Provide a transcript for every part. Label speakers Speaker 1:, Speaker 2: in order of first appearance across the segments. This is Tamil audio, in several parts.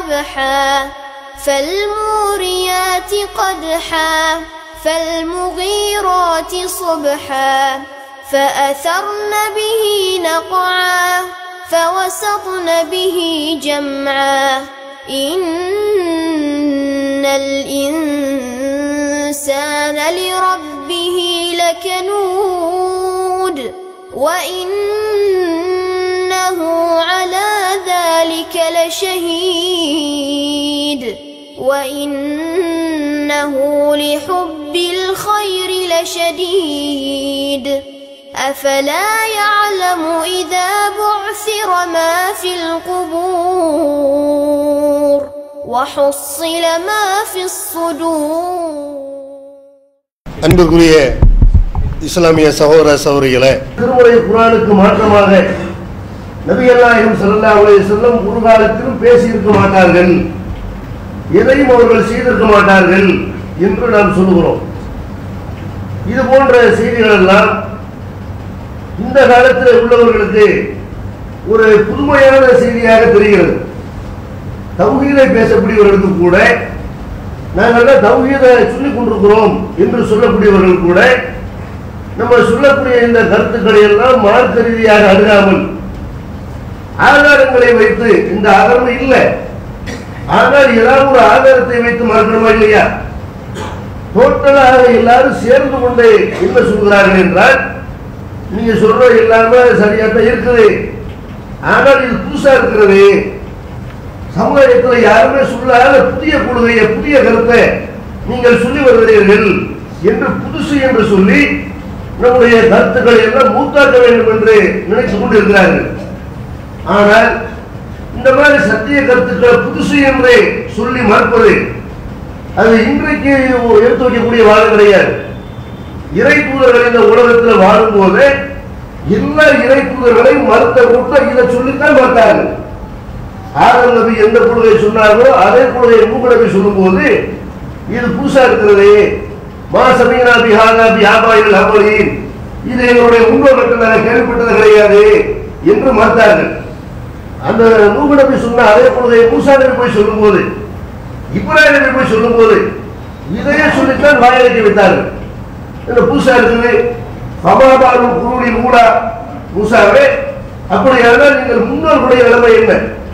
Speaker 1: قبحا فالموريات قدحا فالمغيرات صبحا فأثرن به نقعا فوسطن به جمعا إن الإنسان لربه لكنود وإنه على ذلك لشهيد وإنه لحب الخير لشديد أفلا يعلم إذا بعثر ما في القبور وحصل ما في الصدور
Speaker 2: அன்புக்குரிய இஸ்லாமிய சகோதர சகோதரிகளே
Speaker 3: திருமுறை குரானுக்கு மாற்றமாக நபியல்லாஹிம் ஸல்லல்லாஹு அலைஹி வஸல்லம் ஒரு காலத்திலும் பேசியிருக்க மாட்டார்கள் எதையும் அவர்கள் செய்திருக்க மாட்டார்கள் என்று நாம் சொல்லுகிறோம் இது போன்ற செய்திகள் எல்லாம் இந்த காலத்தில் உள்ளவர்களுக்கு ஒரு புதுமையான செய்தியாக தெரிகிறது தௌஹீதை பேசக்கூடியவர்களுக்கு கூட நாங்கள் தௌஹீதை சொல்லிக் கொண்டிருக்கிறோம் என்று சொல்லக்கூடியவர்கள் கூட நம்ம சொல்லக்கூடிய இந்த கருத்துக்களை எல்லாம் மார்க்க ரீதியாக அணுகாமல் ஆதாரங்களை வைத்து இந்த ஆதாரம் இல்லை ஆனால் ஏதாவது ஒரு ஆதாரத்தை வைத்து மறக்கணுமா இல்லையா டோட்டலாக எல்லாரும் சேர்ந்து கொண்டு என்ன சொல்கிறார்கள் என்றால் நீங்க சொல்ற எல்லாமே சரியா தான் இருக்குது ஆனால் இது புதுசா இருக்கிறது சமுதாயத்தில் யாருமே சொல்லாத புதிய கொள்கையை புதிய கருத்தை நீங்கள் சொல்லி வருகிறீர்கள் என்று புதுசு என்று சொல்லி நம்முடைய கருத்துக்களை எல்லாம் மூத்தாக்க வேண்டும் என்று நினைத்துக் கொண்டிருக்கிறார்கள் ஆனால் இந்த மாதிரி சத்திய கருத்துக்களை புதுசு என்று சொல்லி மறுப்பது அது இன்றைக்கு எடுத்து வைக்கக்கூடிய வாதம் கிடையாது இறை தூதர்கள் இந்த உலகத்தில் வாழும்போது எல்லா இறை தூதர்களையும் மறுத்த கூட்டம் இதை சொல்லித்தான் பார்த்தார்கள் ஆதம் நபி எந்த கொள்கை சொன்னார்களோ அதே கொள்கையை மூக்க நபி சொல்லும்போது இது புதுசா இருக்கிறது மா சமீனா பிஹானா பியாபாயில் அமலின் இது எங்களுடைய முன்னோர்கள் நாங்கள் கேள்விப்பட்டது கிடையாது என்று மறுத்தார்கள் அந்த நூகு நபி சொன்ன அதே கொள்கையை மூசா நபி போய் சொல்லும்போது இப்ராஹிம் நபி போய் சொல்லும்போது இதையே சொல்லித்தான் வாயடைக்க வைத்தார்கள் இந்த புதுசா இருக்குது சமாபாலும் குருவின் மூடா மூசாவே அப்படியானால் நீங்கள் முன்னோர்களுடைய நிலைமை என்ன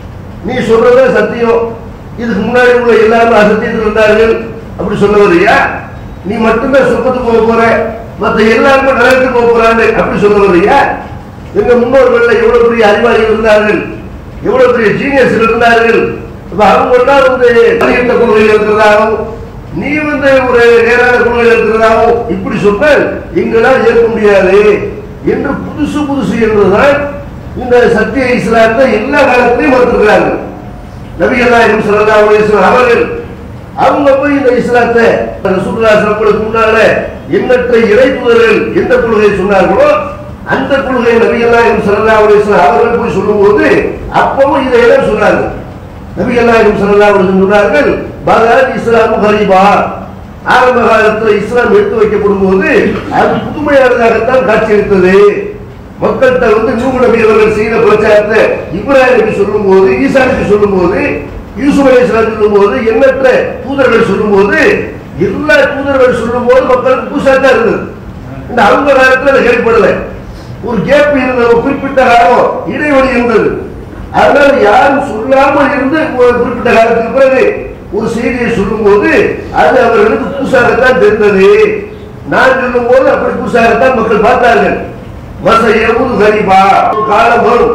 Speaker 3: நீ சொல்றதே சத்தியம் இதுக்கு முன்னாடி உள்ள எல்லாரும் அசத்தியத்தில் இருந்தார்கள் அப்படி சொல்ல வர்றியா நீ மட்டும்தான் சொர்க்கத்துக்கு போக போற மற்ற எல்லாருமே நரகத்துக்கு போக போறாங்க அப்படி சொல்ல வர்றியா எங்க முன்னோர்கள்ல எவ்வளவு பெரிய அறிவாளிகள் இருந்தார்கள் எவ்வளவு பெரிய ஜீனியஸ் இருந்தார்கள் அப்ப அவங்க எல்லாம் வந்து அறியத்த கொள்கையில் இருக்கிறதாகவும் நீ வந்து ஒரு நேரான கொள்கையில் இருக்கிறதாகவும் இப்படி சொன்னால் எங்களால் ஏற்க முடியாது என்று புதுசு புதுசு என்றுதான் இந்த சத்திய இஸ்லாத்தை எல்லா காலத்திலையும் மறுத்திருக்கிறார்கள் நபிகள் நாயகம் ஸல்லல்லாஹு அலைஹி வஸல்லம் அவர்கள் அவங்க போய் இந்த இஸ்லாத்தை ரசூலுல்லாஹி ஸல்லல்லாஹு முன்னால எண்ணற்ற இறை தூதர்கள் எந்த கொள்கையை சொன்னார்களோ அந்த கொள்கையை நபிகள் நாயகம் ஸல்லல்லாஹு அலைஹி வஸல்லம் அவர்கள் போய் சொல்லும்போது அப்பவும் இதை எல்லாம் சொன்னார்கள் நபிகள் நாயகம் ஸல்லல்லாஹு அலைஹி வஸல்லம் சொன்னார்கள் பகத் இஸ்லாம் கரீபா ஆரம்ப காலத்தில் இஸ்லாம் எடுத்து வைக்கப்படும் போது அது புதுமையானதாகத்தான் காட்சியளித்தது மக்கள்கிட்ட வந்து நூகு நபி அவர்கள் செய்த பிரச்சாரத்தை இப்ராஹிம் நபி சொல்லும் போது ஈசா நபி சொல்லும் போது யூசுப் அலி இஸ்லாம் சொல்லும் போது எண்ணற்ற தூதர்கள் சொல்லும் போது எல்லா தூதர்கள் சொல்லும் போது மக்களுக்கு புதுசாக தான் இருந்தது இந்த அவங்க காலத்தில் அதை கேள்விப்படல ஒரு கேப் இருந்தது ஒரு குறிப்பிட்ட காலம் இடைவெளி இருந்தது அதனால யாரும் சொல்லாமல் இருந்து ஒரு குறிப்பிட்ட காலத்துக்கு பிறகு ஒரு செய்தியை சொல்லும் போது அது அவர்களுக்கு புதுசாகத்தான் தெரிந்தது நான் சொல்லும் போது அப்படி புதுசாகத்தான் மக்கள் பார்த்தார்கள் வச எவ்வளவு கரிபா காலம் வரும்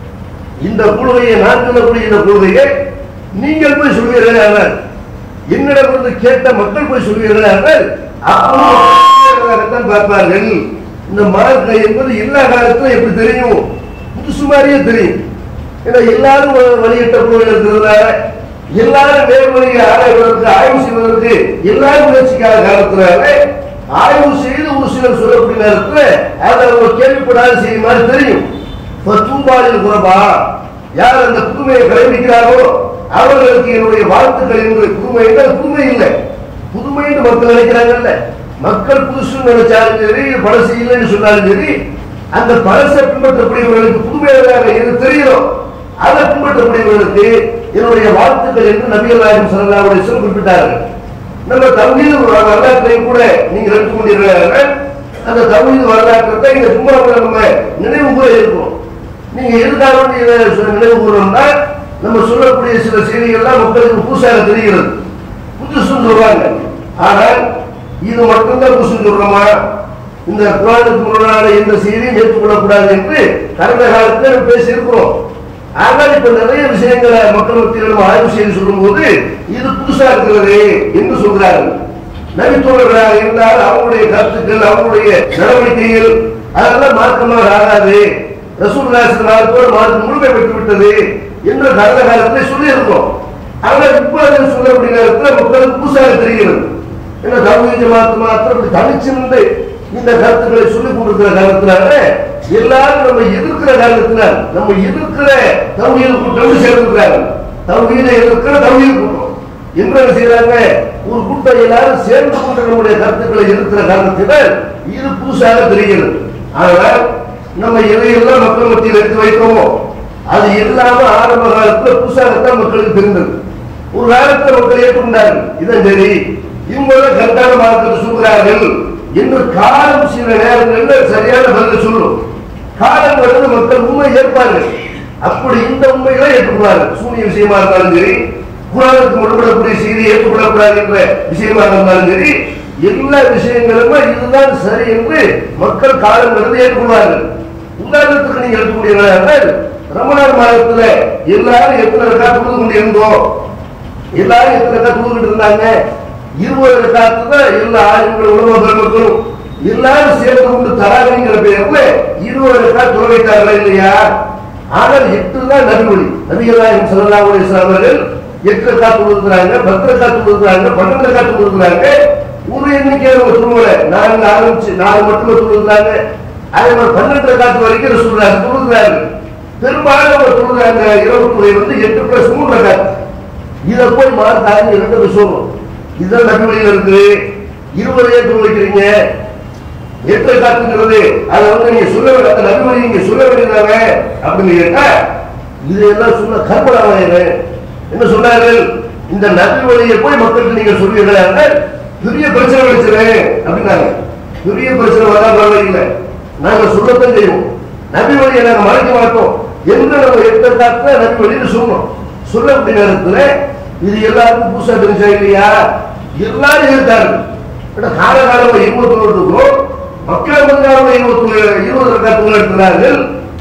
Speaker 3: இந்த கொள்கையை நான் சொல்லக்கூடிய இந்த கொள்கையை நீங்கள் போய் சொல்வீர்கள் அவர் என்னிடம் வந்து கேட்ட மக்கள் போய் சொல்வீர்கள் அவர் அப்படித்தான் பார்ப்பார்கள் இந்த மார்க்கம் என்பது எல்லா காலத்திலும் எப்படி தெரியும் புதுசு மாதிரியே தெரியும் ஏன்னா எல்லாரும் வழியிட்ட கொள்கை இருக்கிறதுனால எல்லாரும் நேர்வழியை ஆராய்வதற்கு ஆய்வு செய்வதற்கு எல்லாரும் முயற்சிக்காத காலத்தினால ஆய்வு செய்து ஒரு சிலர் சொல்லக்கூடிய நேரத்தில் அதை அவங்க கேள்விப்படாத செய்தி மாதிரி தெரியும் இப்ப தூம்பாளில் குறபா யார் அந்த புதுமையை கடைபிடிக்கிறாரோ அவர்களுக்கு என்னுடைய வாழ்த்துக்கள் என்று புதுமை என்றால் புதுமை இல்லை புதுமை என்று மக்கள் நினைக்கிறாங்கல்ல மக்கள் புதுசு நினைச்சாலும் சரி பழசு இல்லைன்னு சொன்னாலும் சரி அந்த பழசை பின்பற்றக்கூடியவர்களுக்கு புதுமையாக எது தெரியும் அதை பின்பற்றக்கூடியவர்களுக்கு என்னுடைய வாழ்த்துக்கள் என்று நபிகள் நாயகம் ஸல்லல்லாஹு அலைஹி வஸல்லம் குறிப்பிட்டார்கள் நம்ம தௌஹீது வரலாற்றையும் கூட நீங்க எடுத்துக்கொண்டீர்கள் அந்த தௌஹீது வரலாற்றை இந்த ஜும்மாவில் நம்ம நினைவு கூற இருக்கிறோம் நீங்க எதுக்காக வேண்டி இதை சொ- நினைவு கூறணும்னா நம்ம சொல்லக்கூடிய சில செய்திகள்லாம் மக்களுக்கு புதுசாக தெரிகிறது புதுசுன்னு சொல்றாங்க ஆனால் இது மட்டும்தான் புதுசுன்னு சொல்றோமா இந்த குரானுக்கு முன்னாடி எந்த செய்தியும் ஏற்றுக்கொள்ளக்கூடாது என்று கடந்த காலத்தில் நம்ம பேசியிருக்கிறோம் ஆனால் இப்ப நிறைய விஷயங்களை மக்கள் மத்தியில் நம்ம ஆய்வு செய்து சொல்லும்போது இது புதுசா இருக்கிறது என்று சொல்கிறார்கள் நபித்தோழர்களாக இருந்தால் அவங்களுடைய கருத்துக்கள் அவங்களுடைய நடவடிக்கைகள் அதெல்லாம் மார்க்கமாக ஆகாது ரசூல்லாசின் காலத்தோடு மார்க்கம் முழுமை பெற்று விட்டது என்று கடந்த காலத்தில் சொல்லியிருந்தோம் ஆனால் இப்ப அதை சொல்லக்கூடிய நேரத்தில் மக்களுக்கு புதுசாக தெரிகிறது என்ன தமிழ் ஜமாத்து மாத்திரம் இப்படி தனிச்சிருந்து இந்த கருத்துக்களை சொல்லிக் கொடுக்கிற காரணத்தினால எல்லாரும் நம்ம எதிர்க்கிற காரணத்தினால் நம்ம எதிர்க்கிற தௌஹீது கூட்டம் சேர்ந்திருக்கிறாங்க தௌஹீதை எதிர்க்கிற தௌஹீது கூட்டம் என்ன செய்யறாங்க ஒரு கூட்டம் எல்லாரும் சேர்ந்து கொண்டு நம்முடைய கருத்துக்களை எதிர்க்கிற காரணத்தினால் இது புதுசாக தெரிகிறது ஆனால் நம்ம எதையெல்லாம் மக்கள் மத்தியில் எடுத்து வைத்தோமோ அது எல்லாம ஆரம்ப காலத்துல புதுசாகத்தான் மக்களுக்கு தெரிந்தது ஒரு காலத்துல மக்கள் ஏற்றுக்கொண்டார்கள் இதான் சரி இவங்க கரெக்டான மார்க்கத்தை சொல்கிறார்கள் என்று காலம் சில நேரங்களில் சரியான பதில் சொல்லும் காலம் வருது மக்கள் உண்மை ஏற்பார்கள் அப்படி இந்த உண்மைகளை ஏற்றுக்கொள்வார்கள் சூனிய விஷயமா இருந்தாலும் சரி குரானுக்கு முன்படக்கூடிய செய்தி ஏற்றுக்கொள்ளக்கூடாது என்ற விஷயமா இருந்தாலும் சரி எல்லா விஷயங்களுமே இதுதான் சரி என்று மக்கள் காலம் வருது ஏற்றுக்கொள்வார்கள் உதாரணத்துக்கு நீங்க எடுத்துக்கூடிய ரமணான் மாதத்துல எல்லாரும் எத்தனை ரக்கா தொழுது கொண்டு இருந்தோம் எல்லாரும் எத்தனை ரக்கா தொழுதுகிட்டு இருந்தாங்க இருபது ரக்காத்து தான் எல்லா ஆளுங்களும் உலக பெருமக்களும் எல்லாரும் சேர்ந்து கொண்டு தராவிங்கிற பேர்ல இருபது ரக்கா தொலை வைத்தார்களா இல்லையா ஆனால் எட்டு தான் நபிமொழி நபிகளாயம் ஸல்லல்லாஹு அலைஹி வஸல்லம் அவர்கள் எட்டு ரக்கா தொழுகிறாங்க பத்து ரக்கா தொழுகிறாங்க பன்னெண்டு ரக்கா தொழுகிறாங்க ஒரு எண்ணிக்கையை அவங்க சொல்லுவல நான்கு ஆரம்பிச்சு நாலு மட்டுமே தொழுகிறாங்க அதே மாதிரி பன்னெண்டு காத்து வரைக்கும் சொல்றாங்க தொழுகிறாங்க பெரும்பாலும் அவங்க தொழுகிறாங்க இரவு தொழுகை வந்து எட்டு பிளஸ் மூணு ரக்காத்து இதை போய் மாத்தாங்க இரண்டு சொல்லணும் இதுதான் நபிமொழியில் இருக்குது இருபது ஏற்று வைக்கிறீங்க எட்டு காத்துங்கிறது அதை வந்து நீங்க சொல்ல வேண்டிய அந்த நபிமொழி நீங்க சொல்ல வேண்டியதாங்க அப்படின்னு கேட்டா இதையெல்லாம் சொன்ன கர்மராமாயணன் என்ன சொன்னார்கள் இந்த நபிமொழியை போய் மக்களுக்கு நீங்க சொல்லிடுறாங்க பெரிய பிரச்சனை வச்சுரு அப்படின்னாங்க பெரிய பிரச்சனை வரா பரவாயில்லை நாங்க சொல்லத்தான் செய்வோம் நபி வழியை நாங்க மறைக்க மாட்டோம் என்று நம்ம எட்ட காத்துல நபி வழின்னு சொன்னோம் சொல்லக்கூடிய நேரத்துல இது எல்லாருக்கும் புதுசா தெரிஞ்சா இல்லையா எல்லாரும் இருக்காரு காலகாலம் இருபத்தி ஒன்றுக்கும் மக்கள் மந்தாவில் இருபத்தி இருபது ரக்காத்துகள் எடுக்கிறார்கள்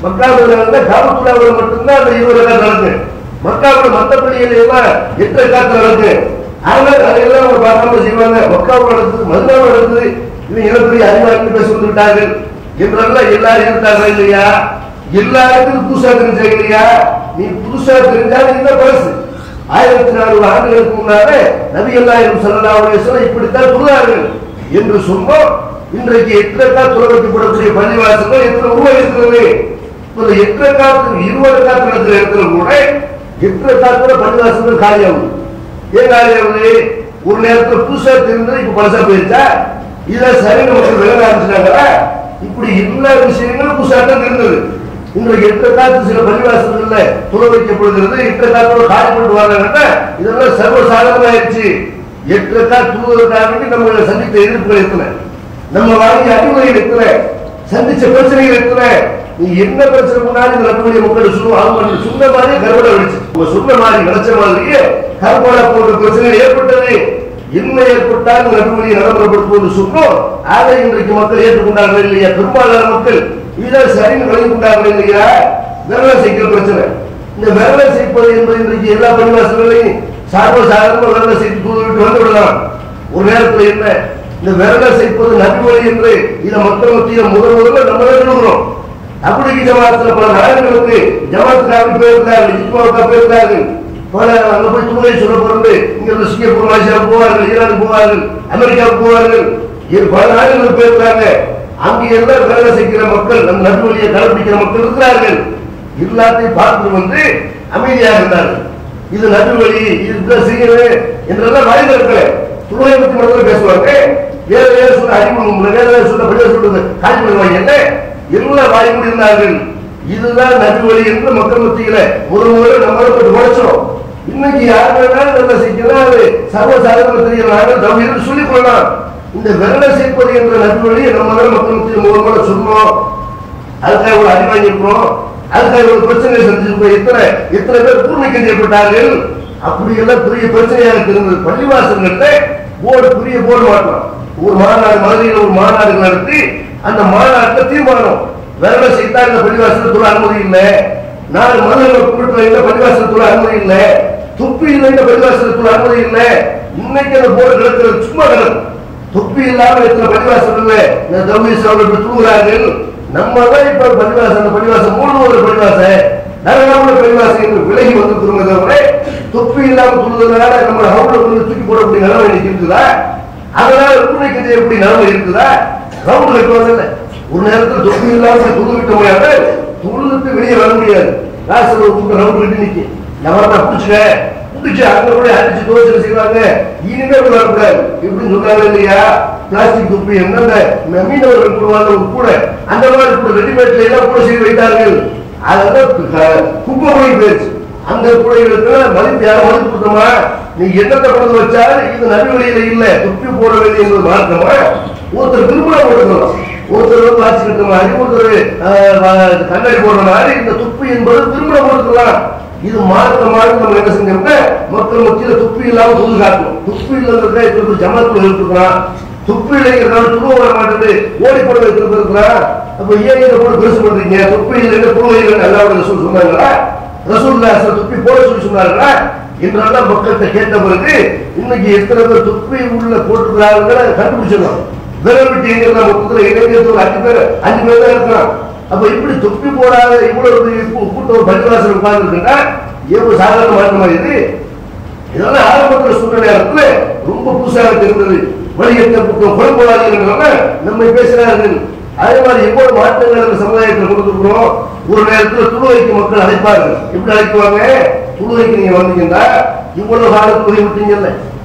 Speaker 3: மக்கள் காவல்துறையில் மட்டும்தான் அந்த இருபது ரக்காத்து நடக்கு மக்காவோட மத்த பள்ளிகள் எல்லாம் எட்டு ரக்காத்து நடக்கு அதனால அதையெல்லாம் அவங்க பார்க்காம செய்வாங்க மக்காவோட நடக்குது மதுராவோட நடக்குது இவங்க இனப்பெரிய அறிவாளி பேச வந்து விட்டார்கள் என்றெல்லாம் எல்லாரும் இருந்தாங்களா இல்லையா எல்லாருக்கும் புதுசா தெரிஞ்சா இல்லையா நீ புதுசா தெரிஞ்சா இந்த பழசு ஆயிரத்தி நானூறு ஆண்டுகளுக்கு முன்னாலே நபி அல்லாயிரம் சல்லா அலுவலம் இப்படித்தான் தொழுதார்கள் என்று சொன்னோம் இன்றைக்கு எட்டக்கா துறக்கப்படக்கூடிய பள்ளிவாசல்கள் எத்தனை உருவாகிறது இப்ப இந்த எட்டக்காத்து இருபது காத்து நடக்கிற இடத்துல கூட எட்டு காத்துல பள்ளிவாசல்கள் காலியாகும் ஏன் காலியாகுது ஒரு நேரத்துல புதுசா தெரிந்தது இப்ப பழசா போயிருச்சா இதை சரின்னு மக்கள் விலக ஆரம்பிச்சிட்டாங்களா இப்படி எல்லா விஷயங்களும் புதுசா தான் இருந்தது இன்றைக்கு எட்டு காத்து சில பள்ளிவாசல்கள்ல துணை வைக்கப்படுகிறது எட்டு காத்தோட காலி பண்ணிட்டு வர்றாங்கன்னா இதெல்லாம் சர்வசாதாரணமாயிருச்சு எட்டு காத்து தூதுவதற்காக வேண்டி நம்ம சந்தித்த எதிர்ப்புகள் எத்தனை நம்ம வாங்கிய அறிவுரைகள் எத்தனை சந்திச்ச பிரச்சனைகள் எத்தனை நீ என்ன பிரச்சனை முன்னாடி இந்த நட்புடைய மக்கள் சொல்லுவோம் அவங்க சொன்ன மாதிரியே கருவடை வெடிச்சு உங்க சொன்ன மாதிரி நினைச்ச மாதிரியே கருவடை போன்ற பிரச்சனை ஏற்பட்டது என்ன ஏற்பட்டால் இந்த நட்புமொழியை நடைமுறைப்படுத்துவது சொன்னோம் அதை இன்றைக்கு மக்கள் ஏற்றுக்கொண்டார்கள் இல்லையா பெரும்பாலான மக்கள் இதான் சரின்னு விளங்கி கொண்டார்கள் இல்லையா விரல சைக்கிற பிரச்சனை இந்த விரல சைப்பது என்பது இன்றைக்கு எல்லா பணிவாசல்களையும் சார்ப சாதாரண விரல சைத்து தூது விட்டு வந்து விடலாம் ஒரு நேரத்தில் என்ன இந்த விரல சைப்பது நபிமொழி என்று இதை மக்கள் மத்தியில் முதல் முதல்ல நம்ம தான் எழுதுகிறோம் அப்படி ஜமாத்துல பல நாடுகளுக்கு ஜமாத்துக்காக போயிருக்கார்கள் இஸ்மாவுக்காக போயிருக்கார்கள் பல அங்க போய் துணை சொல்ல பிறந்து இங்க இருந்து சிங்கப்பூர் மலேசியாவுக்கு போவார்கள் ஈரானுக்கு போவார்கள் அமெரிக்காவுக்கு போவார்கள் இது பல நாடுகளுக்கு போயிருக்காங்க அங்கே எல்லாம் வேலை செய்கிற மக்கள் நம் நடுவழியை கடைபிடிக்கிற மக்கள் இருக்கிறார்கள் எல்லாத்தையும் பார்த்து வந்து அமைதியாக இருந்தார்கள் இது நடுவழி இது இப்படிதான் செய்யணும் என்றெல்லாம் வாய்ந்த இருக்கல துணை பற்றி மட்டும் பேசுவாங்க வேற வேற சொல்ல அறிமுகம் வேற வேற சொல்ல படிய சொல்றது காட்சி பண்ணுவாங்க என்ன எல்லாம் வாய்மொழி இருந்தார்கள் இதுதான் நடுவழி என்று மக்கள் மத்தியில ஒரு முறை நம்மளை போட்டு உழைச்சோம் இன்னைக்கு யார் வேணாலும் நல்லா செய்யலாம் அது சர்வசாதாரண தெரியலாம் தவிர சொல்லிக் கொள்ளலாம் இந்த விரலை சேர்ப்பது என்ற நல்வழியை நம்ம தான் மக்கள் மத்தியில் ஒரு முறை சொன்னோம் அதுக்காக ஒரு அடி வாங்கியிருக்கிறோம் அதுக்காக ஒரு பிரச்சனை செஞ்சிருக்கோம் எத்தனை எத்தனை பேர் பூர்ணிக்கம் செய்யப்பட்டார்கள் அப்படி எல்லாம் பெரிய பிரச்சனையாக இருந்தது பள்ளிவாசல்கிட்ட போர்டு பெரிய போர்டு மாட்டோம் ஒரு மாநாடு மதுரையில் ஒரு மாநாடு நடத்தி அந்த மாநாட்டில் தீர்மானம் விரலை செய்தா இந்த பள்ளிவாசல் அனுமதி இல்லை நாலு மதுரை கூட்டு இந்த பள்ளிவாசல் அனுமதி இல்லை துப்பி இல்லை இந்த பள்ளிவாசல் அனுமதி இல்லை இன்னைக்கு அந்த போர்டு கிடக்கிறது சும்மா கிடக்கும் தொப்பி இல்லாம எத்தனை பள்ளிவாசல் இல்ல இந்த தௌஹீத் அவர்கள் தூங்குறார்கள் நம்ம தான் இப்ப பள்ளிவாசல் அந்த பள்ளிவாசல் மூணு ஒரு பள்ளிவாசல் நரகமுள்ள பள்ளிவாசல் என்று விலகி வந்து திரும்பதவரை தொப்பி இல்லாம துணுறதுனால நம்ம ஹவுல கொண்டு தூக்கி போடக்கூடிய நிலைமை இன்னைக்கு இருக்குதா அதனால உண்மைக்கு எப்படி நிலைமை இருக்குதா ரவுண்ட் கட்டுவாங்கல்ல ஒரு நேரத்தில் தொப்பி இல்லாம துணு விட்ட முடியாது துணுத்து வெளியே வர முடியாது ராசல் ஒரு கூட்டம் ரவுண்ட் கட்டி நிக்கி நான் பிடிச்சுக்க பிடிச்சு அங்க கூட அடிச்சு தோசை செய்வாங்க இனிமே கூட வரக்கூடாது இப்படின்னு சொன்னாங்க இல்லையா பிளாஸ்டிக் துப்பி எந்தெந்த மீனவர்கள் போடுவாங்க ஒரு கூட அந்த மாதிரி கூட ரெடிமேட்ல எல்லாம் கூட செய்து வைத்தார்கள் அதெல்லாம் கு- குப்பை போய் போயிடுச்சு அந்த கூடைகளுக்கு மதிப்பு யாரும் மதிப்பு கொடுத்தோமா நீ என்னத்தை கொண்டு வச்சாலும் இது நபி வழியில இல்ல துப்பி போட வேண்டிய என்பது மாற்றமா ஒருத்தர் விரும்பலாம் போட்டுக்கலாம் ஒருத்தர் வந்து வாட்சி கட்டுற மாதிரி ஒருத்தர் அஹ், வ- கண்ணாடி போடுற மாதிரி இந்த துப்பி என்பது விரும்பலாம் போட்டுக்கலாம் இது மாற்றமாக நம்ம என்ன செஞ்சோம்னா மக்கள் மத்தியில துப்பி இல்லாம துணி காட்டணும் துப்பி இல்லைங்கிறத இப்ப ஜமாத்துல இருக்கிறான் துப்பி இல்லைங்கிறதால துணு வர மாட்டேது ஓடி போட வைக்கிறது இருக்கிறான் அப்ப ஏன் இதை போட்டு பெருசு பண்றீங்க துப்பி இல்லைன்னு துணு இல்லைன்னு அல்லாவுடைய ரசூல் சொன்னாங்களா ரசூல் துப்பி போட சொல்லி சொன்னார்களா என்றெல்லாம் மக்கள்கிட்ட கேட்ட பிறகு இன்னைக்கு எத்தனை பேர் துப்பி உள்ள போட்டுக்கிறாங்க கண்டுபிடிச்சிடலாம் விரல் விட்டு எங்க மொத்தத்துல இளைஞர்கள் ஒரு அஞ்சு பேர் அஞ்சு பேர் தான் இருக்கிறான் அப்ப இப்படி தொப்பி போடாத இவ்வளவு பெரிய கூ- கூட்டம் ஒரு பள்ளிவாசல் உட்கார்ந்துருக்குன்னா எவ்வளவு சாதாரண மாற்றமா இது இதெல்லாம் ஆரம்பத்தில் சூழ்நிலை நேரத்துல ரொம்ப புதுசாக இருந்தது வழிகட்ட கூட்டம் குழப்பவாதிகள் நம்மை பேசுகிறார்கள் அதே மாதிரி எவ்வளவு மாற்றங்கள் இந்த சமுதாயத்தில் கொடுத்துருக்கிறோம் ஒரு நேரத்துல துளுவைக்கு மக்கள் அழைப்பார்கள் எப்படி அழைக்குவாங்க துளுவைக்கு நீங்க வந்தீங்கன்னா இவ்வளவு காலம் துளை விட்டீங்கல்ல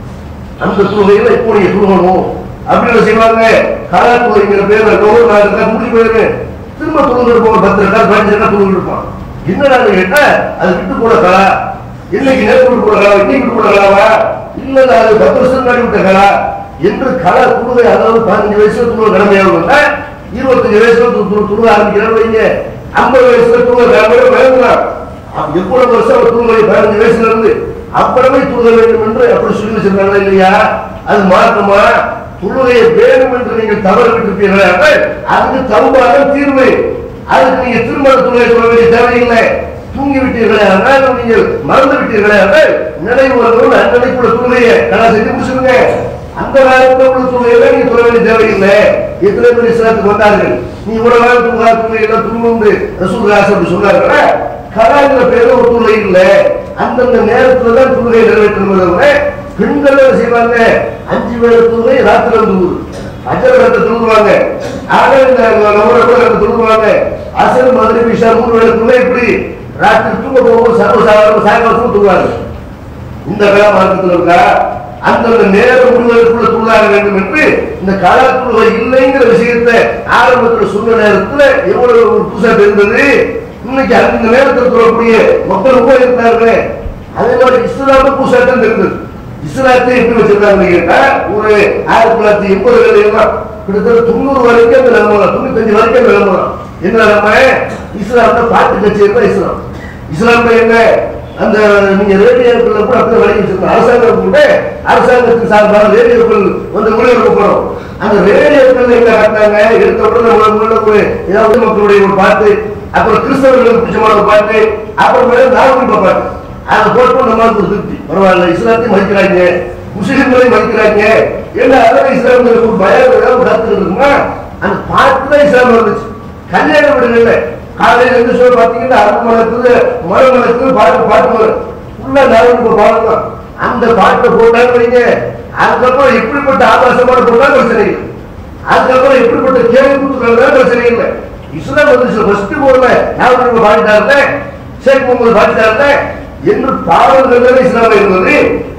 Speaker 3: அந்த தொழுகையில இப்போ நீங்க தொழுகணும் அப்படின்னு செய்வாங்க கலா தொழுகைங்கிற பேர்ல நூறு நாலு ரெக்கா முடிஞ்சு போயிரு திரும்ப தொழுகை இருப்போம் பத்து ரெக்கா பதினஞ்சு ரெக்கா தொழுகை இருப்பான் என்னடா கேட்டா அது விட்டு போட கலா இன்னைக்கு நேற்று விட்டு போட கலா இன்னைக்கு விட்டு போட கலாவா இல்ல இல்ல, அது பத்து வருஷம் முன்னாடி விட்ட கலா என்று கலா தொழுகை அதாவது பதினஞ்சு வயசுல தொழுகை கடமையாகும் இருபத்தஞ்சு வயசுல து- து- தொழுகை ஆரம்பிக்கிறான்னு வைங்க ஐம்பது வயசுல தொழுகை கடமையை பயந்துலாம் எவ்வளவு வருஷம் அவர் தொழுகை பதினஞ்சு வயசுல இருந்து அப்புறமே தொழுக வேண்டும் என்று அப்படி சொல்லி வச்சிருந்தாங்களா இல்லையா அது மாற்றமா தொழுகையை வேணும் என்று நீங்கள் தவறு விட்டிருப்பீர்களே என்றால் அதுக்கு தவறாக தீர்வு அதுக்கு நீங்க திருமண தொழுகை சொல்ல வேண்டிய தேவையில்லை தூங்கி விட்டீர்களே ஆனால் நீங்கள் மறந்து விட்டீர்களே என்றால் நினைவு வருவதும் அந்நிலைக்குள்ள தொழுகையை கடை செஞ்சு முடிச்சுருங்க அந்த காலத்துல உள்ள தொழுகையில நீங்க சொல்ல வேண்டிய தேவையில்லை எத்தனை பேர் இஸ்லாத்துக்கு வந்தார்கள் நீ இவ்வளவு காலம் தூங்கா தொழுகையில தூங்கு ரசூல் அப்படி சொன்னார்களே கலாங்கிற பேரு ஒரு தொழுகை இல்ல அந்தந்த நேரத்துல தான் தொழுகை நிறைவேற்றணும் பெண்கள் என்ன செய்வாங்க அஞ்சு வேளை தொழுகை ராத்திரி தொழுது அஜரகத்தை தொழுவாங்க ஆக இந்த நவரத்தை தொழுவாங்க அசல் மதுரை விஷா மூணு வேளை தொழுகை இப்படி ராத்திரி தூங்க போகும்போது சர்வசாதாரண சாயங்காலம் தூங்குவாங்க இந்த கலா மார்க்கத்தில் இருக்கா அந்தந்த நேரம் முடிவதற்குள்ள துள்ளாக வேண்டும் என்று இந்த கலாத்துறை இல்லைங்கிற விஷயத்தை ஆரம்பத்தில் சொன்ன நேரத்துல எவ்வளவு ஒரு புதுசா இருந்தது இன்னைக்கு அந்த நேரத்தில் சொல்லக்கூடிய மக்கள் உபயோக இருக்கிறார்கள் அதே மாதிரி இஸ்லாம புதுசா தான் இருந்தது இஸ்லாத்தை எப்படி வச்சிருக்காங்க கேட்டா ஒரு ஆயிரத்தி தொள்ளாயிரத்தி எண்பதுகள் எல்லாம் கிட்டத்தட்ட தொண்ணூறு வரைக்கும் அந்த நிலமலாம் தொண்ணூத்தஞ்சு வரைக்கும் அந்த நிலமலாம் என்ன நம்ம இஸ்லாம்ல பாட்டு கட்சி தான் இஸ்லாம் இஸ்லாம்ல என்ன அந்த நீங்க ரேடியோக்கள் கூட அப்படியே வழங்கி வச்சிருக்கோம் அரசாங்கம் கூட அரசாங்கத்துக்கு சார்பான ரேடியோக்கள் வந்து ஒளிபரப்பணும் அந்த ரேடியோக்கள் என்ன காட்டினாங்க எடுத்த உடனே முதல்ல முதல்ல ஒரு ஏதாவது மக்களுடைய ஒரு பாட்டு அப்புறம் கிறிஸ்தவர்களுக்கு பிடிச்சமான ஒரு பாட்டு அப்புறம் மேல நாகரிக பாட்டு அதை போட்டு நம்ம ஒரு திருப்தி பரவாயில்ல இஸ்லாத்தையும் மதிக்கிறாங்க முஸ்லிம்களையும் மதிக்கிறாங்க ஏன்னா அதெல்லாம் இஸ்லாமியர்களுக்கு ஒரு பயம் ஏதாவது ஒரு கருத்து இருக்குமா அந்த பாட்டு தான் இஸ்லாம் இருந்துச்சு கல்யாண வீடுகள்ல காலையில இருந்து சொல்ல பாத்தீங்கன்னா அரை மணக்குது மழை மணக்குது பாட்டு பாட்டு வரும் உள்ள நாகரிக பாடம் தான் அந்த பாட்டை போட்டாங்க வைங்க அதுக்கப்புறம் எப்படிப்பட்ட ஆபாசமான போட்டாலும் பிரச்சனை இல்லை அதுக்கப்புறம் எப்படிப்பட்ட கேள்வி குத்துக்கள் பிரச்சனை இல்லை இஸ்லாம் வந்து ஃபர்ஸ்ட் போடல நாகரிக பாடிட்டாருல ஷேக் முகமது பாடிட்டாருல என்று பாடல்கள் இஸ்லாம இருந்தது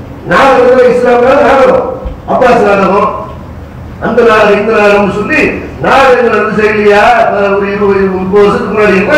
Speaker 3: நாகரிக இஸ்லாமிய நாடகம் அப்பாஸ் நாடகம் அந்த நாடு இந்த நாடுன்னு சொல்லி நாடு என்ன நடந்து செய்யலையா அஹ் ஒரு இருபது முப்பது வருஷத்துக்கு முன்னாடி என்ன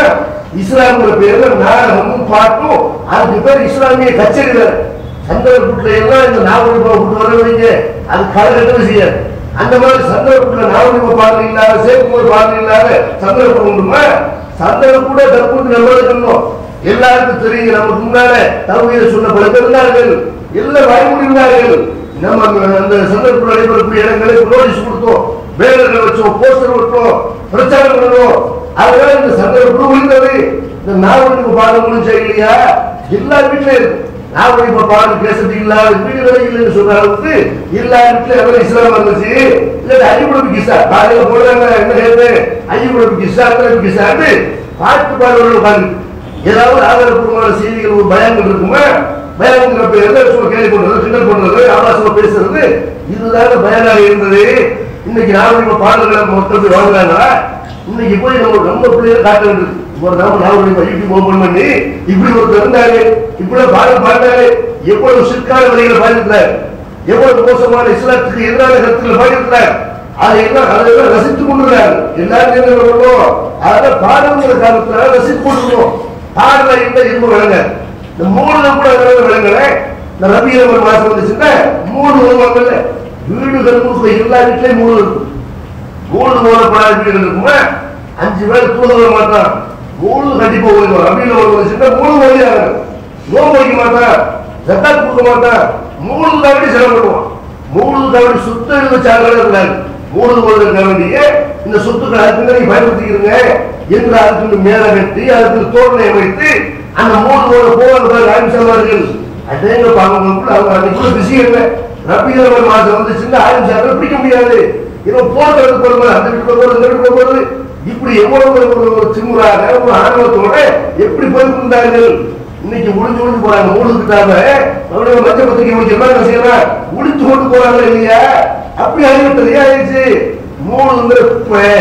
Speaker 3: இஸ்லாம்ங்கிற பேர்ல நாடகமும் பாட்டும் அதுக்கு பேர் இஸ்லாமிய கச்சேரி வேற சந்தர்ப்பத்துல எல்லாம் இந்த நாவலிப்பா விட்டு வர வைங்க அது காலகட்டத்தில் செய்யாது அந்த மாதிரி சந்தர்ப்பத்துல நாவலிப்பா பாடல் இல்லாத சேக்குமார் பாடல் இல்லாத சந்தர்ப்பம் உண்டுமா சந்தர்ப்பம் கூட தற்போது நம்ம இருக்கணும் எல்லாருக்கும் தெரியுங்க நமக்கு முன்னால தவீத சொன்ன பல பேர் இருந்தார்கள் எல்லாம் வாய்மொழி இருந்தார்கள் நம்ம அந்த- அந்த சந்தர்ப்பம் நடைபெறக்கூடிய இடங்களுக்கு நோட்டீஸ் கொடுத்தோம் பேனர்கள் வச்சோம் போஸ்டர் விட்டோம் பிரச்சாரம் பண்ணோம் அதனால இந்த சந்தர்ப்பம் முடிந்தது இந்த நாவலிப்பு பாடம் முடிஞ்சா இல்லையா எல்லா வீட்டுல இருக்கு நாவலிப்பு பாடம் கேசட்டு இல்லாத வீடுகளே இல்லைன்னு சொல்ற அளவுக்கு எல்லா வீட்டுல எவ்வளவு இஸ்லாம் இருந்துச்சு இல்ல ஐயப்படம் கிசா காலையில போடுறாங்க என்ன கேட்டு ஐயப்படம் கிசா கிசான்னு பாட்டு பாடுறவர்கள் உட்காந்து ஏதாவது ஆதாரப்பூர்வமான செய்திகள் ஒரு பயங்கள் இருக்குமா பயங்கிற பேர்ல சும்மா கேள்வி பண்றது கிண்டல் பண்றது ஆபாசமா பேசுறது இதுதாங்க பயனாக இருந்தது இன்னைக்கு நாகரிக பாடல்களை மக்கள் போய் வாங்குறாங்களா இன்னைக்கு போய் நம்ம ரொம்ப பிள்ளைகளை காட்ட வேண்டியது ஒரு நாம நாகரிக யூடியூப் ஓபன் பண்ணி இப்படி ஒரு இருந்தாரு இப்படி பாடல் பாடினாரு எவ்வளவு சிற்கால வழிகளை பாடிருக்கிறார் எவ்வளவு மோசமான இஸ்லாத்துக்கு எதிரான கருத்துக்களை பாடிருக்கிறார் அதையெல்லாம் அதையெல்லாம் ரசித்துக் கொண்டிருக்கிறார் எல்லாரும் என்ன பண்ணணும் அதெல்லாம் பாடங்கிற காலத்துல ரசித்துக் கொண்டிருக்கணும் பாடல இல்லை இன்பம் விளங்க இந்த மூணுல கூட விளங்க விளங்கல இந்த ரபியவர் மாசம் வந்துச்சுன்னா மூணு வருவாங்கல்ல வீடுகள் முழுக்க எல்லா வீட்லயும் மூணு இருக்கும் மூணு ஓடப்படாத வீடுகள் இருக்குமா அஞ்சு பேர் தூத வர மாட்டான் மூணு கண்டிப்பா ஓடுவான் ரபியில ஒரு வந்துச்சுன்னா மூணு ஓடியாங்க நோம்பு வைக்க மாட்டான் ஜக்காத் கொடுக்க மாட்டான் மூணு தவடி செலவிடுவான் மூணு தவடி சுத்த எழுத சாகல இருக்காரு மூணு வருட வேண்டிய இந்த சொத்துக்களை அதுக்கு நீங்க பயன்படுத்திக்கிறீங்க என்று அதுக்கு மேல கட்டி அதுக்கு தோரணை வைத்து அந்த மூணு ஓட போவாங்க ஆயுஷமார்கள் அதேங்க பாவங்களுக்குள்ள அவங்க அன்னைக்குள்ள பிஸி இல்லை ரபியவர் மாசம் வந்துச்சுன்னா ஆயுஷாக்கள் பிடிக்க முடியாது இவன் போறது போறது அந்த வீட்டுக்கு போறது இந்த வீட்டுக்கு போறது இப்படி எவ்வளவு ஒரு ஒரு திமுறாக ஒரு ஆணவத்தோட எப்படி போயிருந்தார்கள் இன்னைக்கு முடிஞ்சு முடிஞ்சு போறாங்க மூணுக்கிட்டாம அவருடைய மச்ச பத்திரிகை முடிச்சு என்ன செய்யறான் முடிச்சு கொண்டு போறாங்க இல்லையா அப்படி ஆகிவிட்டது ஏன் ஆயிடுச்சு மூணுங்கிற குப்பை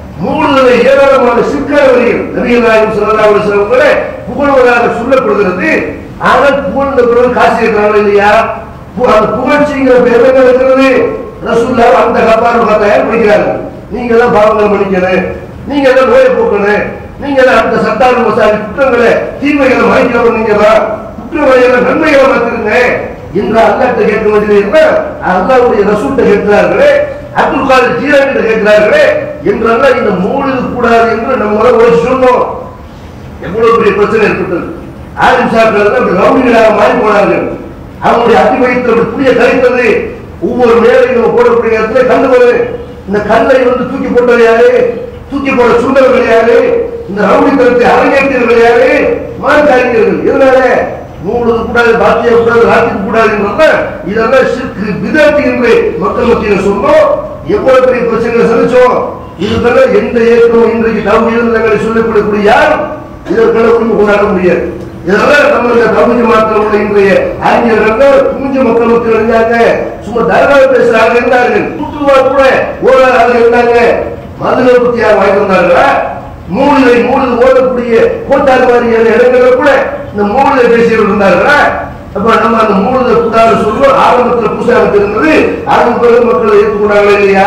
Speaker 3: மூணுல ஏராளமான சிக்கல் வரிகள் நபிகள் நாயகம் ஸல்லல்லாஹு அலைஹி வஸல்லம் கூட புகழ்வதாக சொல்லப்படுகிறது ஆனால் புகழ்ந்த பிறகு காசு இருக்கிறாங்க இல்லையா பு- அந்த புகழ்ச்சிங்கிற பேர்ல என்ன இருக்கிறது ரசூல்லா அந்த கப்பாரு கத்தாயம் படிக்கிறாங்க நீங்க தான் பாவங்கள் மன்னிக்கணும் நீங்க தான் நோயை போக்கணும் நீங்க தான் அந்த சட்டான மசாலி குற்றங்களை தீமைகளை மறைக்கிறவங்க நீங்க தான் குற்றவாளிகளை நன்மைகளை மாத்திருங்க என்று அல்லாட்ட கேட்க வேண்டியது என்ன அல்லாவுடைய ரசூல்கிட்ட கேட்கிறார்களே அப்துல் காதர் ஜீரான் கேட்கிறார்களே என்றெல்லாம் இந்த மூணு கூடாது என்று நம்ம முதல்ல உழைச்சு சொன்னோம் எவ்வளவு பெரிய பிரச்சனை ஏற்பட்டது ஆலிம் சாப்பிட்டு அப்படி ரவுடிகளாக மாறி போனார்கள் அவங்களுடைய அடிமையத்தில் அப்படி புரிய கலைத்தது ஒவ்வொரு மேலையும் நம்ம போடக்கூடிய இடத்துல கல்லு வரும் இந்த கல்லை வந்து தூக்கி போட்டது யாரு தூக்கி போட சுண்டவர்கள் யாரு இந்த ரவுடித்தனத்தை அரங்கேற்றியவர்கள் யாரு மாற்றாரியர்கள் இதனால மூணு கூடாது பாத்தியா கூடாது ராத்திரி கூடாதுன்றத இதெல்லாம் சிற்கு விதத்தி என்று மக்கள் மத்தியில் சொன்னோம் எவ்வளவு பெரிய பிரச்சனைகளை சந்திச்சோம் இதுக்கெல்லாம் எந்த இயக்கமும் இன்றைக்கு தவறு இருந்தங்களை சொல்லப்படக்கூடிய யாரும் இதற்கெல்லாம் உரிமை கொண்டாட முடியாது இதெல்லாம் நம்ம இந்த தமிழ் மாத்திரம் உள்ள இன்றைய அறிஞர்கள் குஞ்ச மக்கள் மக்கள் இருந்தாங்க சும்மா தரவாக பேசுறாங்க இருந்தார்கள் கூட்டுவா கூட ஓராக இருந்தாங்க மதுரை பத்தி யார் வாங்கி வந்தார்களா மூலிகை மூலிகை ஓடக்கூடிய கோட்டார் மாதிரியான இடங்கள்ல கூட இந்த மூலிகை பேசியவர் இருந்தார்களா அப்ப நம்ம அந்த மூலிகை கூடாது சொல்லுவோம் ஆரம்பத்துல புதுசாக இருந்தது அதன் பிறகு மக்கள் ஏற்றுக்கொண்டாங்களா இல்லையா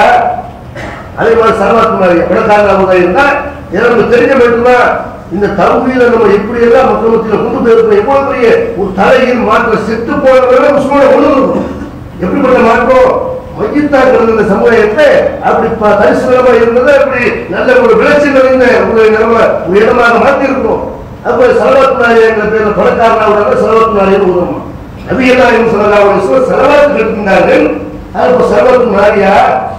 Speaker 3: அதே மாதிரி சரவாத்மாரி பணக்காரங்க இருந்தா எனக்கு தெரிஞ்ச மட்டும்தான் இந்த தகுதியில நம்ம எப்படி எல்லாம் மக்கள் மத்தியில கொண்டு போயிருக்கோம் எவ்வளவு பெரிய ஒரு தலையில் மாற்ற செத்து போனவரை முஸ்லிமோட உணர்வு எப்படிப்பட்ட மாற்றம் மையத்தா கிடந்த இந்த சமுதாயத்தை அப்படி ப- தரிசனமா இருந்தது அப்படி நல்ல ஒரு விளைச்சி நிறைந்த ஒரு நிலம ஒரு இடமாக மாற்றி இருக்கோம் அப்ப சரவாத்மாரி என்ற பேர்ல பணக்காரனாக சரவாத்மாரி உதவும் நபிகளாயும் சொல்லலாம் செலவாத்து கட்டுகின்றார்கள் அது இப்ப சர்வத்து மாறியா